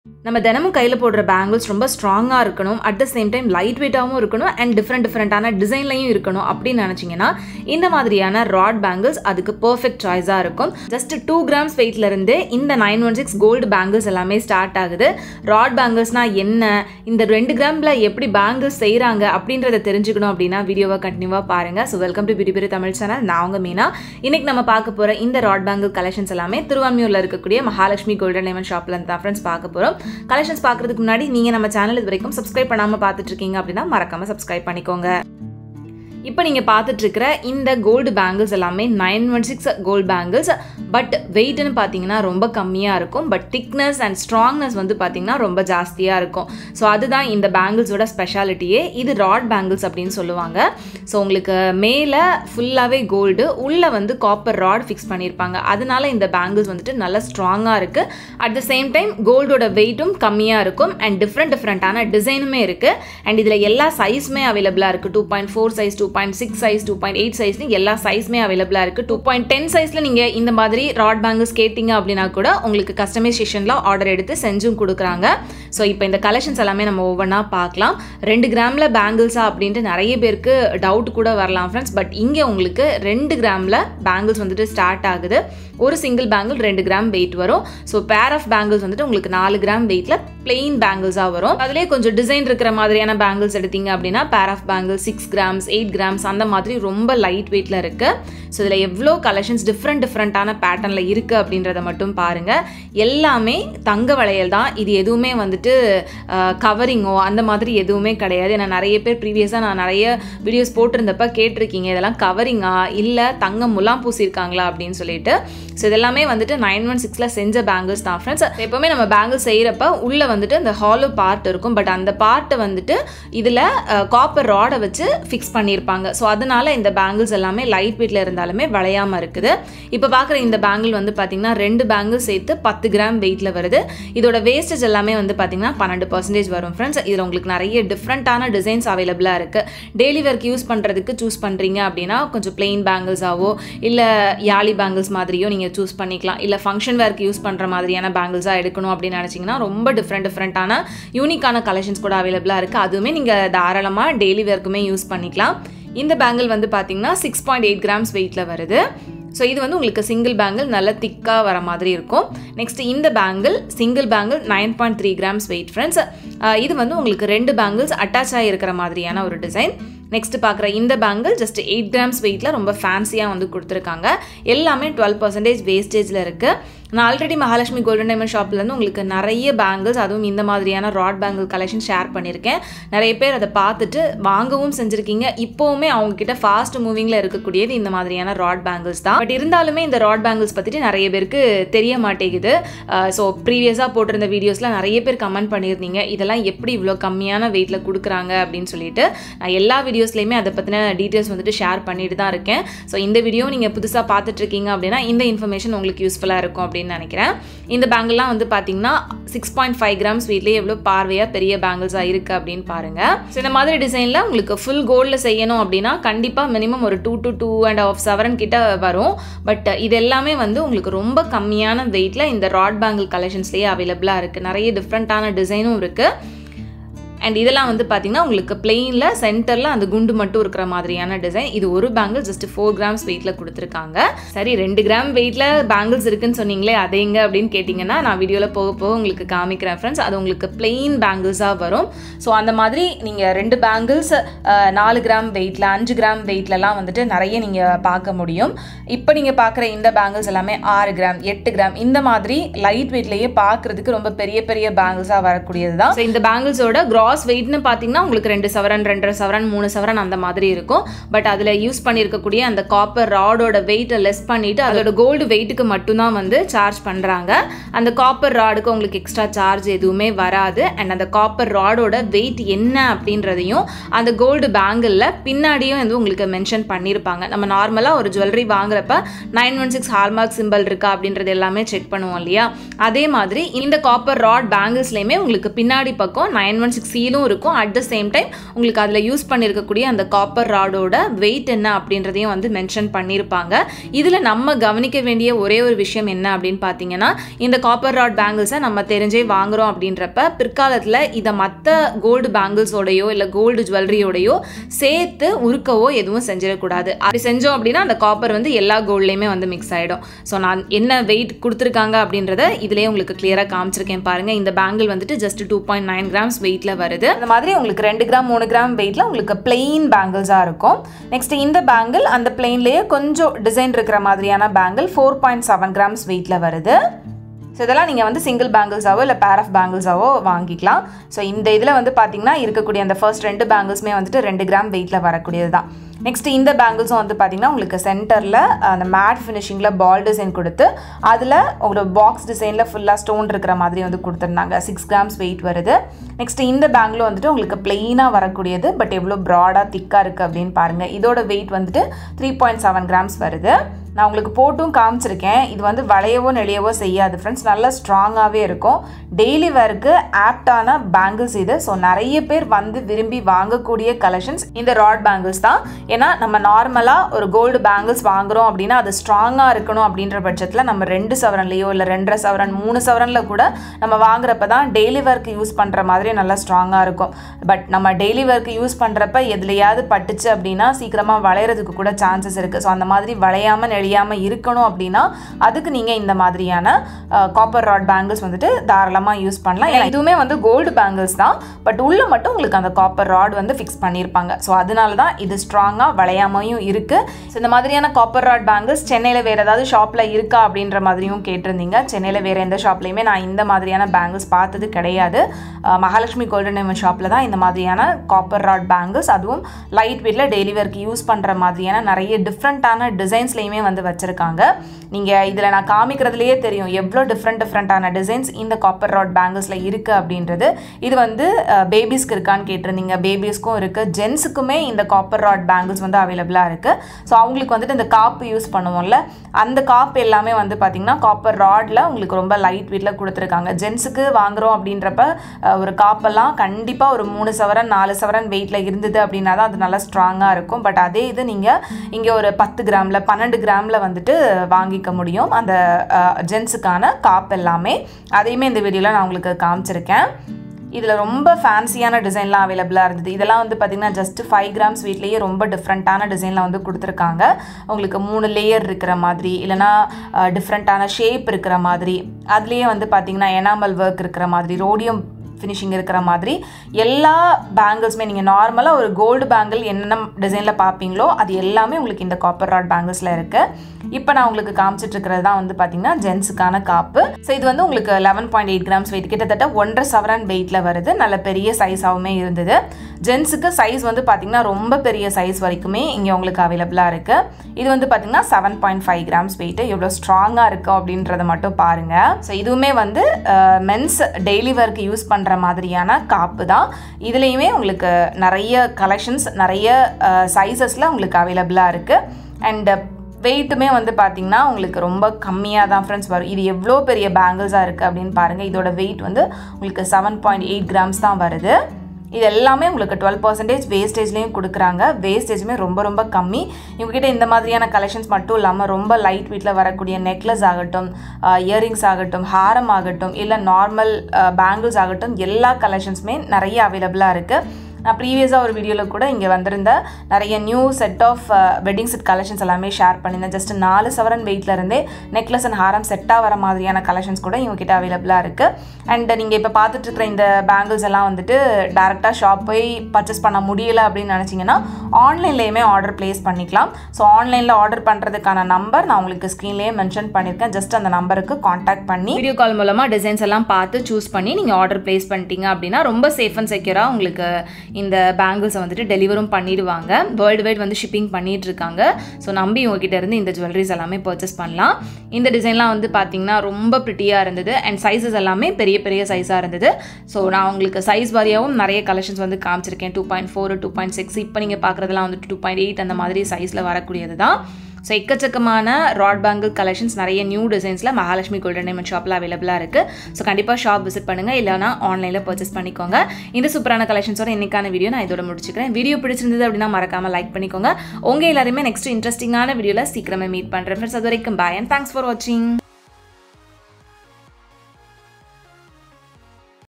நம்ம தினமும் கையில் போடுற பேங்கிள்ஸ் ரொம்ப ஸ்ட்ராங்காக இருக்கணும் at the same time light வெயிட்டாகவும் இருக்கணும் அண்ட் டிஃப்ரெண்ட் டிஃப்ரெண்ட்டான டிசைன்லையும் இருக்கணும் அப்படின்னு நினச்சிங்கன்னா இந்த மாதிரியான ராட் பேங்கிள்ஸ் அதுக்கு பர்ஃபெக்ட் சாய்ஸாக இருக்கும் ஜஸ்ட் டூ கிராம்ஸ் வெயிட்லேருந்து இந்த nine one six gold bangles எல்லாமே ஸ்டார்ட் ஆகுது ராட் பேங்கிள்ஸ்னால் என்ன இந்த ரெண்டு கிராமில் எப்படி பேங்கிள்ஸ் செய்கிறாங்க அப்படின்றத தெரிஞ்சுக்கணும் அப்படின்னா வீடியோவை கண்டினியூவாக பாருங்கள் ஸோ வெல்கம் டு பிடி பிரி தமிழ் சேனல் நான் உங்கள் மீனா இன்னைக்கு நம்ம பார்க்க போகிற இந்த ராட் பேங்கிள் கலெக்ஷன்ஸ் எல்லாமே திருவான்மியூரில் இருக்கக்கூடிய மகாலட்சுமி கோல்டன் டைமண்ட் ஷாப்பில் இருந்து தான் ஃப்ரெண்ட்ஸ் பார்க்க போகிறோம் கலெக்ஷன்ஸ் பார்க்குறதுக்கு முன்னாடி நீங்கள் நம்ம சேனல் இது வரைக்கும் சப்ஸ்கிரைப் பண்ணாமல் பார்த்துட்டு இருக்கீங்க அப்படின்னா மறக்காமல் சப்ஸ்கிரைப் பண்ணிக்கோங்க இப்போ நீங்கள் பார்த்துட்ருக்கிற இந்த கோல்டு பேங்கிள்ஸ் எல்லாமே nine one six gold bangles but வெயிட்னு பார்த்தீங்கன்னா ரொம்ப கம்மியாக இருக்கும் பட் திக்னஸ் அண்ட் ஸ்ட்ராங்னஸ் வந்து பார்த்தீங்கன்னா ரொம்ப ஜாஸ்தியாக இருக்கும் ஸோ அதுதான் இந்த பேங்கிள்ஸோட ஸ்பெஷாலிட்டியே இது ராட் பேங்கிள்ஸ் அப்படின்னு சொல்லுவாங்க ஸோ உங்களுக்கு மேலே ஃபுல்லாகவே கோல்டு உள்ளே வந்து காப்பர் ராட் ஃபிக்ஸ் பண்ணியிருப்பாங்க அதனால இந்த பேங்கிள்ஸ் வந்துட்டு நல்லா ஸ்ட்ராங்காக இருக்குது அட் த சேம் டைம் கோல்டோட வெயிட்டும் கம்மியாக இருக்கும் அண்ட் டிஃப்ரெண்ட் டிஃப்ரெண்ட்டான டிசைனுமே இருக்குது அண்ட் இதில் எல்லா சைஸுமே அவைலபிளாக இருக்குது two point four size two point six size two point eight சைஸ்னு எல்லா சைஸுமே அவைலபிளாக இருக்குது டூ பாயிண்ட் டென் சைஸில் நீங்கள் இந்த மாதிரி ராட் பேங்கிள்ஸ் கேட்டிங்க அப்படின்னா கூட உங்களுக்கு கஸ்டமைசேஷனில் ஆர்டர் எடுத்து செஞ்சும் கொடுக்குறாங்க ஸோ இப்போ இந்த கலெக்ஷன்ஸ் எல்லாமே நம்ம ஒவ்வொன்றா பார்க்கலாம் ரெண்டு கிராமில் பேங்கிள்ஸா அப்படின்ட்டு நிறைய பேருக்கு டவுட் கூட வரலாம் ஃப்ரெண்ட்ஸ் பட் இங்கே உங்களுக்கு ரெண்டு கிராமில் பேங்கிள்ஸ் வந்துட்டு ஸ்டார்ட் ஆகுது ஒரு சிங்கிள் பேங்கிள் ரெண்டு கிராம் வெயிட் வரும் ஸோ பேர் ஆஃப் பேங்கிள்ஸ் வந்துட்டு உங்களுக்கு நாலு கிராம் வெயிட்டில் பிளெயின் பேங்கிள்ஸாக வரும் அதிலே கொஞ்சம் டிசைன் இருக்கிற மாதிரியான பேங்கிள்ஸ் எடுத்தீங்க அப்படின்னா pair of bangles six grams eight grams அந்த மாதிரி ரொம்ப லைட் வெயிட்டில் இருக்குது ஸோ இதில் எவ்வளோ கலெக்ஷன்ஸ் டிஃப்ரெண்ட் டிஃப்ரெண்ட்டான பேட்டர்னில் இருக்குது அப்படின்றத மட்டும் பாருங்கள் எல்லாமே தங்க வளையல் தான் இது எதுவுமே வந்துட்டு கவரிங்கோ அந்த மாதிரி எதுவுமே கிடையாது ஏன்னா நிறைய பேர் ப்ரீவியஸாக நான் நிறைய வீடியோஸ் போட்டிருந்தப்ப கேட்டிருக்கீங்க இதெல்லாம் கவரிங்கா இல்லை தங்கம் முலாம் பூசியிருக்காங்களா அப்படின்னு சொல்லிட்டு ஸோ இதெல்லாமே வந்துட்டு நைன் ஒன் சிக்ஸில் செஞ்ச பேங்கிள்ஸ் தான் ஃப்ரெண்ட்ஸ் எப்போவுமே நம்ம பேங்கிள் செய்கிறப்ப உள்ளே வந்துட்டு அந்த ஹாலோ பார்ட் இருக்கும் பட் அந்த பார்ட்டை வந்துட்டு இதில் காப்பர் ராடை வச்சு ஃபிக்ஸ் பண்ணியிருப்பாங்க ஸோ அதனால இந்த பேங்கிள்ஸ் எல்லாமே லைட் வெயிட்டில் இருந்தாலுமே வளையாமல் இருக்குது இப்போ பார்க்குற இந்த பேங்கிள் வந்து பார்த்திங்கன்னா ரெண்டு பேங்கிள் சேர்த்து பத்து கிராம் வெயிட்டில் வருது இதோட வேஸ்டேஜ் எல்லாமே வந்து பார்த்திங்கன்னா பன்னெண்டு பர்சன்டேஜ் வரும் ஃப்ரெண்ட்ஸ் இதில் உங்களுக்கு நிறைய டிஃப்ரெண்ட்டான டிசைன்ஸ் அவைலபிளாக இருக்குது டெய்லி ஒர்க் யூஸ் பண்ணுறதுக்கு சூஸ் பண்ணுறீங்க அப்படின்னா கொஞ்சம் பிளெயின் பேங்கிள்ஸாவோ இல்லை யாலி பேங்கிள்ஸ் மாதிரியோ நீங்கள் சூஸ் பண்ணிக்கலாம் இல்லை ஃபங்க்ஷன் வேர்க்கு யூஸ் பண்ணுற மாதிரியான பேங்கிள்ஸாக எடுக்கணும் அப்படின்னு நினச்சிங்கன்னா ரொம்ப டிஃப்ரெண்ட் டிஃப்ரெண்ட்டான யூனிக்கான கலெக்ஷன்ஸ் கூட அவைலபிளாக இருக்குது அதுவுமே நீங்கள் தாராளமாக டெய்லி வேர்க்குமே யூஸ் பண்ணிக்கலாம் இந்த பேங்கிள் வந்து பார்த்தீங்கன்னா சிக்ஸ் பாயிண்ட் எயிட் கிராம்ஸ் வெயிட்டில் வருது ஸோ இது வந்து உங்களுக்கு சிங்கிள் பேங்கிள் நல்ல திக்காக வர மாதிரி இருக்கும் நெக்ஸ்ட் இந்த bangle single bangle nine point three grams weight friends இது வந்து உங்களுக்கு ரெண்டு பேங்கிள்ஸ் அட்டாச் ஆகிருக்கிற மாதிரியான ஒரு டிசைன் நெக்ஸ்ட் பார்க்குற இந்த பேங்கிள் ஜஸ்ட் எயிட் கிராம்ஸ் வெயிட்டில் ரொம்ப ஃபேன்சியாக வந்து கொடுத்துருக்காங்க எல்லாமே டுவெல் பர்சன்டேஜ் வேஸ்டேஜில் இருக்குது நான் ஆல்ரெடி மகாலட்சுமி கோல்டன் டைமண்ட் ஷாப்லேருந்து உங்களுக்கு நிறைய பேங்கிள்ஸ் அதுவும் இந்த மாதிரியான ராட் பேங்கிள் கலெக்ஷன் ஷேர் பண்ணியிருக்கேன் நிறைய பேர் அதை பார்த்துட்டு வாங்கவும் செஞ்சுருக்கீங்க இப்போவுமே அவங்கக்கிட்ட ஃபாஸ்ட் மூவிங்கில் இருக்கக்கூடியது இந்த மாதிரியான ராட் பேங்கிள்ஸ் தான் பட் இருந்தாலுமே இந்த ராட் பேங்கிள்ஸ் பற்றிட்டு நிறைய பேருக்கு தெரிய மாட்டேங்குது ஸோ ப்ரீவியஸாக போட்டிருந்த வீடியோஸில் நிறைய பேர் கமெண்ட் பண்ணியிருந்தீங்க இதெல்லாம் எப்படி இவ்வளோ கம்மியான வெயிட்டில் கொடுக்குறாங்க அப்படின்னு சொல்லிட்டு நான் எல்லா வீடியோஸ்லையுமே அதை பற்றின டீட்டெயில்ஸ் வந்துட்டு ஷேர் பண்ணிட்டு தான் இருக்கேன் ஸோ இந்த வீடியோ நீங்கள் புதுசாக பார்த்துட்ருக்கீங்க அப்படின்னா இந்த இன்ஃபர்மேஷன் உங்களுக்கு யூஸ்ஃபுல்லாக இருக்கும் அப்படின்னு நினைக்கிறேன் இந்த பேங்கிள்லாம் வந்து பார்த்தீங்கன்னா சிக்ஸ் பாயிண்ட் ஃபைவ் கிராம்ஸ் வீட்லேயே எவ்வளோ பார்வையாக பெரிய பேங்கிள்ஸாக இருக்குது அப்படின்னு பாருங்கள் ஸோ இந்த மாதிரி டிசைனில் உங்களுக்கு ஃபுல் கோல்டில் செய்யணும் அப்படின்னா கண்டிப்பாக மினிமம் ஒரு two to two and half seven கிட்ட வரும் பட் இது எல்லாமே வந்து உங்களுக்கு ரொம்ப கம்மியான வெயிட்டில் இந்த ராட் பேங்கிள் கலெக்ஷன்ஸ்லேயே அவைலபிளாக இருக்குது நிறைய டிஃப்ரெண்ட்டான டிசைனும் இருக்குது அண்ட் இதெல்லாம் வந்து பார்த்தீங்கன்னா உங்களுக்கு பிளெயினில் சென்டரில் அந்த குண்டு மட்டும் இருக்கிற மாதிரியான டிசைன் இது ஒரு பேங்கிள் ஜஸ்ட் ஃபோர் கிராம்ஸ் வெயிட்டில் கொடுத்துருக்காங்க சரி ரெண்டு கிராம் வெயிட்டில் பேங்கிள்ஸ் இருக்குன்னு சொன்னீங்களே அதை எங்க அப்படின்னு கேட்டிங்கன்னா நான் வீடியோவில் போக போக உங்களுக்கு காமிக்கிறேன் ஃப்ரெண்ட்ஸ் அது உங்களுக்கு பிளெயின் பேங்கிள்ஸாக வரும் ஸோ அந்த மாதிரி நீங்கள் ரெண்டு பேங்கிள்ஸ் நாலு கிராம் வெயிட்டில் அஞ்சு கிராம் வெயிட்லலாம் வந்துட்டு நிறைய நீங்கள் பார்க்க முடியும் இப்போ நீங்கள் பார்க்குற இந்த பேங்கிள்ஸ் எல்லாமே ஆறு கிராம் எட்டு கிராம் இந்த மாதிரி லைட் வெயிட்லேயே பார்க்குறதுக்கு ரொம்ப பெரிய பெரிய பேங்கிள்ஸாக வரக்கூடியது தான் ஸோ இந்த பேங்கிள்ஸோட கிராஸ் கிராஸ் வெயிட்னு பார்த்தீங்கன்னா உங்களுக்கு ரெண்டு சவரன் ரெண்டரை சவரன் மூணு சவரன் அந்த மாதிரி இருக்கும் பட் அதில் யூஸ் பண்ணியிருக்கக்கூடிய அந்த காப்பர் ராடோட வெயிட்டை லெஸ் பண்ணிவிட்டு அதோட கோல்டு வெயிட்டுக்கு மட்டும்தான் வந்து சார்ஜ் பண்ணுறாங்க அந்த காப்பர் ராடுக்கு உங்களுக்கு எக்ஸ்ட்ரா சார்ஜ் எதுவுமே வராது அண்ட் அந்த காப்பர் ராடோட வெயிட் என்ன அப்படின்றதையும் அந்த கோல்டு பேங்கிளில் பின்னாடியும் வந்து உங்களுக்கு மென்ஷன் பண்ணியிருப்பாங்க நம்ம நார்மலாக ஒரு ஜுவல்லரி வாங்குறப்ப nine one six hallmark simple இருக்கா அப்படின்றது எல்லாமே செக் பண்ணுவோம் இல்லையா அதே மாதிரி இந்த காப்பர் ராட் பேங்கிள்ஸ்லேயுமே உங்களுக்கு பின்னாடி பக்கம் நைன் ஒன் சிக்ஸ் சி ஃபீலும் இருக்கும் அட் த சேம் டைம் உங்களுக்கு அதில் யூஸ் பண்ணியிருக்கக்கூடிய அந்த காப்பர் ராடோட வெயிட் என்ன அப்படின்றதையும் வந்து மென்ஷன் பண்ணியிருப்பாங்க இதில் நம்ம கவனிக்க வேண்டிய ஒரே ஒரு விஷயம் என்ன அப்படின்னு பார்த்தீங்கன்னா இந்த காப்பர் ராட் பேங்கிள்ஸை நம்ம தெரிஞ்சே வாங்குறோம் அப்படின்றப்ப பிற்காலத்தில் இதை மற்ற கோல்டு பேங்கிள்ஸோடையோ இல்லை கோல்டு ஜுவல்லரியோடையோ சேர்த்து உருக்கவோ எதுவும் செஞ்சிடக்கூடாது அப்படி செஞ்சோம் அப்படின்னா அந்த காப்பர் வந்து எல்லா கோல்ட்லேயுமே வந்து மிக்ஸ் ஆகிடும் ஸோ நான் என்ன வெயிட் கொடுத்துருக்காங்க அப்படின்றத இதிலே உங்களுக்கு கிளியராக காமிச்சிருக்கேன் பாருங்கள் இந்த பேங்கிள் வந்துட்டு just two point nine grams வெயிட்டில் வருது அந்த மாதிரி உங்களுக்கு ரெண்டு கிராம் மூணு கிராம் வெயிட்டில் உங்களுக்கு பிளெயின் பேங்கிள்ஸாக இருக்கும் நெக்ஸ்ட் இந்த பேங்கிள் அந்த பிளெயின்லேயே கொஞ்சம் டிசைன் இருக்கிற மாதிரியான bangle four point seven grams வெயிட்டில் வருது ஸோ இதெல்லாம் நீங்கள் வந்து சிங்கிள் பேங்கிள்ஸாவோ இல்லை பேர் ஆஃப் பேங்கிள்ஸாவோ வாங்கிக்கலாம் ஸோ இந்த இதில் வந்து பார்த்தீங்கன்னா இருக்கக்கூடிய அந்த ஃபர்ஸ்ட் ரெண்டு பேங்கிள்ஸுமே வந்துட்டு ரெண்டு கிராம் வெயிட்டில் வரக்கூடியது தான் நெக்ஸ்ட் இந்த பேங்கிள்ஸும் வந்து பார்த்தீங்கன்னா உங்களுக்கு சென்டரில் அந்த மேட் ஃபினிஷிங்கில் பால் டிசைன் கொடுத்து அதில் உங்களோட பாக்ஸ் டிசைனில் ஃபுல்லாக ஸ்டோன் இருக்கிற மாதிரி வந்து கொடுத்துருந்தாங்க சிக்ஸ் கிராம்ஸ் வெயிட் வருது நெக்ஸ்ட் இந்த பேங்கிலும் வந்துட்டு உங்களுக்கு பிளெயினாக வரக்கூடியது பட் எவ்வளோ ப்ராடாக திக்காக இருக்குது அப்படின்னு பாருங்கள் இதோட வெயிட் வந்துட்டு த்ரீ பாயிண்ட் செவன் கிராம்ஸ் வருது நான் உங்களுக்கு போட்டும் காமிச்சிருக்கேன் இது வந்து வளையவோ நெளியவோ செய்யாது ஃப்ரெண்ட்ஸ் நல்லா ஸ்ட்ராங்காகவே இருக்கும் டெய்லி வேருக்கு ஆப்டான பேங்கிள்ஸ் இது ஸோ நிறைய பேர் வந்து விரும்பி வாங்கக்கூடிய கலெக்ஷன்ஸ் இந்த ராட் பேங்கிள்ஸ் தான் ஏன்னா நம்ம நார்மலாக ஒரு கோல்டு பேங்கிள்ஸ் வாங்குறோம் அப்படின்னா அது ஸ்ட்ராங்காக இருக்கணும் அப்படின்ற பட்சத்தில் நம்ம ரெண்டு சவரன்லேயோ இல்லை ரெண்டரை சவரன் மூணு சவரனில் கூட நம்ம வாங்குறப்ப தான் டெய்லி ஒர்க் யூஸ் பண்ணுற மாதிரி நல்லா ஸ்ட்ராங்காக இருக்கும் பட் நம்ம டெய்லி ஒர்க் யூஸ் பண்ணுறப்ப எதுலையாவது பட்டுச்சு அப்படின்னா சீக்கிரமாக வளையிறதுக்கு கூட சான்சஸ் இருக்குது ஸோ அந்த மாதிரி வளையாமல் நெளியாமல் இருக்கணும் அப்படின்னா அதுக்கு நீங்கள் இந்த மாதிரியான காப்பர் ராட் பேங்கிள்ஸ் வந்துட்டு தாராளமாக யூஸ் பண்ணலாம் ஏன்னா இதுவுமே வந்து கோல்டு பேங்கிள்ஸ் தான் பட் உள்ளே மட்டும் உங்களுக்கு அந்த காப்பர் ராட் வந்து ஃபிக்ஸ் பண்ணியிருப்பாங்க ஸோ அதனால தான் இது ஸ்ட்ராங்காக வளையாமையும் இருக்குது ஸோ இந்த மாதிரியான காப்பர் ராட் பேங்கிள்ஸ் சென்னையில் வேறு ஏதாவது ஷாப்பில் இருக்கா அப்படின்ற மாதிரியும் கேட்டிருந்தீங்க சென்னையில் வேறு எந்த ஷாப்லையுமே நான் இந்த மாதிரியான பேங்கிள்ஸ் பார்த்தது கிடையாது அஹ் மகாலட்சுமி கோல்டன் டைமண்ட் ஷாப்பில் தான் இந்த மாதிரியான காப்பர் ராட் பேங்கிள்ஸ் அதுவும் லைட் வெயிட்டில் டெய்லி ஒர்க் யூஸ் பண்ணுற மாதிரியான நிறைய டிஃப்ரெண்ட்டான டிசைன்ஸ்லையுமே வந்து வச்சுருக்காங்க நீங்கள் இதில் நான் காமிக்கிறதுலையே தெரியும் எவ்வளோ டிஃப்ரெண்ட் டிஃப்ரெண்ட்டான டிசைன்ஸ் இந்த காப்பர் ராட் பேங்கிள்ஸில் இருக்குது அப்படின்றது இது வந்து பேபிஸ்க்கு இருக்கான்னு கேட்டிருந்தீங்க பேபிஸ்க்கும் இருக்குது ஜென்ஸுக்குமே இந்த காப்பர் ராட் பேங்கிள்ஸ் வந்து அவைலபிளாக இருக்குது ஸோ அவங்களுக்கு வந்துட்டு இந்த காப்பு யூஸ் பண்ணுவோம்ல அந்த காப்பு எல்லாமே வந்து பார்த்திங்கன்னா காப்பர் ராடில் உங்களுக்கு ரொம்ப லைட் வெயிட்டில் கொடுத்துருக்காங்க ஜென்ஸுக்கு வாங்குறோம் அப்படின்றப்ப அஹ், ஒரு காப்பெல்லாம் கண்டிப்பாக ஒரு மூணு சவரன் நாலு சவரன் வெயிட்டில் இருந்தது அப்படின்னா தான் அது நல்லா ஸ்ட்ராங்காக இருக்கும் பட் அதே இது நீங்கள் இங்கே ஒரு பத்து கிராமில் பன்னெண்டு கிராமில் வந்துட்டு வாங்கிக்க முடியும் அந்த ஜென்ஸுக்கான காப் எல்லாமே அதையுமே இந்த வீடியோவில் நான் உங்களுக்கு காமிச்சிருக்கேன் இதில் ரொம்ப ஃபேன்சியான டிசைன்லாம் அவைலபிளாக இருந்தது இதெல்லாம் வந்து பார்த்திங்கன்னா ஜஸ்ட் ஃபைவ் கிராம்ஸ் வீட்லேயே ரொம்ப டிஃப்ரெண்ட்டான டிசைனில் வந்து கொடுத்துருக்காங்க உங்களுக்கு மூணு லேயர் இருக்கிற மாதிரி இல்லைனா டிஃப்ரெண்ட்டான ஷேப் இருக்கிற மாதிரி அதுலேயே வந்து பார்த்திங்கன்னா எனாமல் ஒர்க் இருக்கிற மாதிரி ரோடியம் ஃபினிஷிங் இருக்கிற மாதிரி எல்லா பேங்கிள்ஸுமே நீங்கள் நார்மலாக ஒரு கோல்டு பேங்கிள் என்னென்ன டிசைனில் பார்ப்பீங்களோ அது எல்லாமே உங்களுக்கு இந்த காப்பர் ராட் பேங்கிள்ஸில் இருக்குது இப்போ நான் உங்களுக்கு காமிச்சிட்டு இருக்கிறது தான் வந்து பார்த்தீங்கன்னா ஜென்ஸுக்கான காப்பு ஸோ இது வந்து உங்களுக்கு eleven point eight grams weight கிட்டத்தட்ட ஒன்றரை சவரன் வெயிட்டில் வருது நல்ல பெரிய சைஸாகவுமே இருந்தது ஜென்ஸுக்கு சைஸ் வந்து பார்த்தீங்கன்னா ரொம்ப பெரிய சைஸ் வரைக்குமே இங்கே உங்களுக்கு அவைலபிளாக இருக்குது இது வந்து பார்த்தீங்கன்னா செவன் பாயிண்ட் ஃபைவ் கிராம்ஸ் வெயிட்டு எவ்வளோ ஸ்ட்ராங்காக இருக்கும் அப்படின்றத மட்டும் பாருங்கள் ஸோ இதுவுமே வந்து மென்ஸ் டெய்லி ஒர்க் யூஸ் பண்ணுற மாதிரியான காப்பு தான் இதுலேயுமே உங்களுக்கு நிறைய கலெக்ஷன்ஸ் நிறைய சைஸஸில் உங்களுக்கு அவைலபிளாக இருக்குது அண்ட் வெயிட்டுமே வந்து பார்த்தீங்கன்னா உங்களுக்கு ரொம்ப கம்மியாக தான் ஃப்ரெண்ட்ஸ் வரும் இது எவ்வளோ பெரிய பேங்கிள்ஸாக இருக்குது அப்படின்னு பாருங்கள் இதோட வெயிட் வந்து உங்களுக்கு செவன் பாயிண்ட் எயிட் கிராம்ஸ் தான் வருது இது எல்லாமே உங்களுக்கு டுவெல் பர்சன்டேஜ் வேஸ்டேஜ்லேயும் கொடுக்குறாங்க வேஸ்டேஜுமே ரொம்ப ரொம்ப கம்மி இவங்ககிட்ட இந்த மாதிரியான கலெக்ஷன்ஸ் மட்டும் இல்லாமல் ரொம்ப லைட் வீட்டில் வரக்கூடிய நெக்லஸ் ஆகட்டும் இயரிங்ஸ் ஆகட்டும் ஹாரம் ஆகட்டும் இல்லை நார்மல் பேங்கிள்ஸ் ஆகட்டும் எல்லா கலெக்ஷன்ஸுமே நிறைய அவைலபிளாக இருக்குது நான் ப்ரீவியஸாக ஒரு வீடியோவில் கூட இங்கே வந்திருந்த நிறைய new set of wedding set collections எல்லாமே ஷேர் பண்ணியிருந்தேன் ஜஸ்ட் நாலு சவரன் வெயிட்ல இருந்தே நெக்லஸ் அண்ட் ஹாரம் செட்டாக வர மாதிரியான கலெக்ஷன்ஸ் கூட இவங்ககிட்ட அவைலபிளாக இருக்குது அண்ட் நீங்கள் இப்போ பார்த்துட்டு இருக்கிற இந்த பேங்கிள்ஸ் எல்லாம் வந்துட்டு டேரெக்டாக ஷாப் போய் பர்ச்சேஸ் பண்ண முடியல அப்படின்னு நினச்சிங்கன்னா ஆன்லைன்லேயுமே ஆர்டர் ப்ளேஸ் பண்ணிக்கலாம் ஸோ ஆன்லைனில் ஆர்டர் பண்ணுறதுக்கான நம்பர் நான் உங்களுக்கு ஸ்க்ரீன்லேயே மென்ஷன் பண்ணியிருக்கேன் ஜஸ்ட் அந்த நம்பருக்கு காண்டாக்ட் பண்ணி வீடியோ கால் மூலமாக டிசைன்ஸ் எல்லாம் பார்த்து சூஸ் பண்ணி நீங்கள் ஆர்டர் ப்ளேஸ் பண்ணிட்டீங்க அப்படின்னா ரொம்ப சேஃப் அண்ட் செக்யூராக உங்களுக்கு இந்த பேங்கிள்ஸை வந்துட்டு டெலிவரும் பண்ணிடுவாங்க வேர்ல்டு வைட் வந்து ஷிப்பிங் பண்ணிட்டு இருக்காங்க ஸோ நம்பி உங்ககிட்ட இருந்து இந்த ஜுவல்லரிஸ் எல்லாமே பர்ச்சேஸ் பண்ணலாம் இந்த டிசைன்லாம் வந்து பார்த்தீங்கன்னா ரொம்ப ப்ரிட்டியாக இருந்தது அண்ட் சைஸஸ் எல்லாமே பெரிய பெரிய சைஸாக இருந்தது ஸோ நான் உங்களுக்கு சைஸ் வாரியாகவும் நிறைய கலெக்ஷன்ஸ் வந்து காமிச்சிருக்கேன் two point four two point six இப்போ நீங்கள் பார்க்குறதுலாம் வந்துட்டு டூ பாயிண்ட் எயிட் அந்த மாதிரி சைஸில் வரக்கூடியது தான் ஸோ எக்கச்சக்கமான ராட் பேங்கிள் கலெக்ஷன்ஸ் நிறைய நியூ டிசைன்ஸில் மகாலட்சுமி கோல்டன் டைமண்ட் ஷாப்பில் அவைலபிளாக இருக்குது ஸோ கண்டிப்பாக ஷாப் விசிட் பண்ணுங்கள் இல்லைனா ஆன்லைனில் பர்ச்சேஸ் பண்ணிக்கோங்க இந்த சூப்பரான கலெக்ஷன்ஸோட இன்னைக்கான வீடியோ நான் இதோட முடிச்சுக்கிறேன் வீடியோ பிடிச்சிருந்தது அப்படின்னா மறக்காமல் லைக் பண்ணிக்கோங்க உங்கள் எல்லாருமே நெக்ஸ்ட் இன்ட்ரெஸ்டிங்கான வீடியோவில் சீக்கிரமே மீட் பண்ணுறேன் ஃப்ரெண்ட்ஸ் அது வரைக்கும் பாய் அண்ட் தேங்க்ஸ் ஃபார் வாட்சிங்